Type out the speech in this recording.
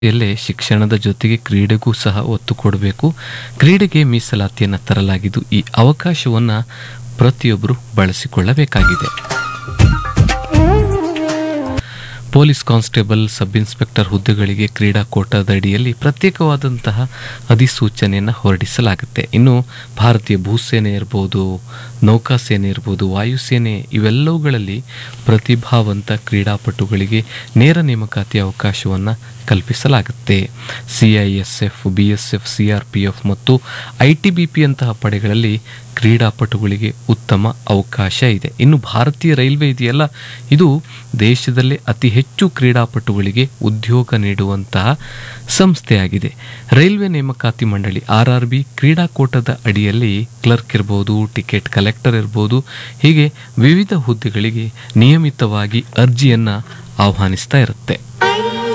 ಎಲ್ಲೇ ಶಿಕ್ಷಣದ ಜೊತೆಗೆ ಕ್ರೀಡೆಗೂ ಸಹ ಒತ್ತು ಕೊಡಬೇಕು ಕ್ರೀಡೆಗೆ ಮೀಸಲಾತಿಯನ್ನು ತರಲಾಗಿದ್ದು ಈ ಅವಕಾಶವನ್ನು ಪ್ರತಿಯೊಬ್ಬರು ಬಳಸಿಕೊಳ್ಳಬೇಕಾಗಿದೆ ಪೊಲೀಸ್ ಕಾನ್ಸ್ಟೇಬಲ್ ಸಬ್ ಇನ್ಸ್ಪೆಕ್ಟರ್ ಹುದ್ದೆಗಳಿಗೆ ಕ್ರೀಡಾ ಕೋಟಾದ ಅಡಿಯಲ್ಲಿ ಪ್ರತ್ಯೇಕವಾದಂತಹ ಅಧಿಸೂಚನೆಯನ್ನು ಹೊರಡಿಸಲಾಗುತ್ತೆ ಇನ್ನು ಭಾರತೀಯ ಭೂಸೇನೆ ಇರ್ಬೋದು ನೌಕಾಸೇನೆ ಇರ್ಬೋದು ವಾಯುಸೇನೆ ಇವೆಲ್ಲವುಗಳಲ್ಲಿ ಪ್ರತಿಭಾವಂತ ಕ್ರೀಡಾಪಟುಗಳಿಗೆ ನೇರ ನೇಮಕಾತಿ ಅವಕಾಶವನ್ನು ಕಲ್ಪಿಸಲಾಗುತ್ತೆ C I S F B S F C R P F ಮತ್ತು ಐ ಟಿ ಬಿ ಪಿ ಅಂತಹ ಪಡೆಗಳಲ್ಲಿ ಕ್ರೀಡಾಪಟುಗಳಿಗೆ ಉತ್ತಮ ಅವಕಾಶ ಇದೆ ಇನ್ನು ಭಾರತೀಯ ರೈಲ್ವೆ ಇದೆಯಲ್ಲ ಇದು ದೇಶದಲ್ಲೇ ಅತಿ ಹೆಚ್ಚು ಕ್ರೀಡಾಪಟುಗಳಿಗೆ ಉದ್ಯೋಗ ನೀಡುವಂತಹ ಸಂಸ್ಥೆಯಾಗಿದೆ ರೈಲ್ವೆ ನೇಮಕಾತಿ ಮಂಡಳಿ ಆರ್ ಆರ್ ಬಿ ಕ್ರೀಡಾಕೂಟದ ಅಡಿಯಲ್ಲಿ ಕ್ಲರ್ಕ್ ಇರ್ಬೋದು ಟಿಕೆಟ್ ಕಲೆಕ್ಟರ್ ಇರ್ಬೋದು ಹೀಗೆ ವಿವಿಧ ಹುದ್ದೆಗಳಿಗೆ ನಿಯಮಿತವಾಗಿ ಅರ್ಜಿಯನ್ನು ಆಹ್ವಾನಿಸ್ತಾ ಇರುತ್ತೆ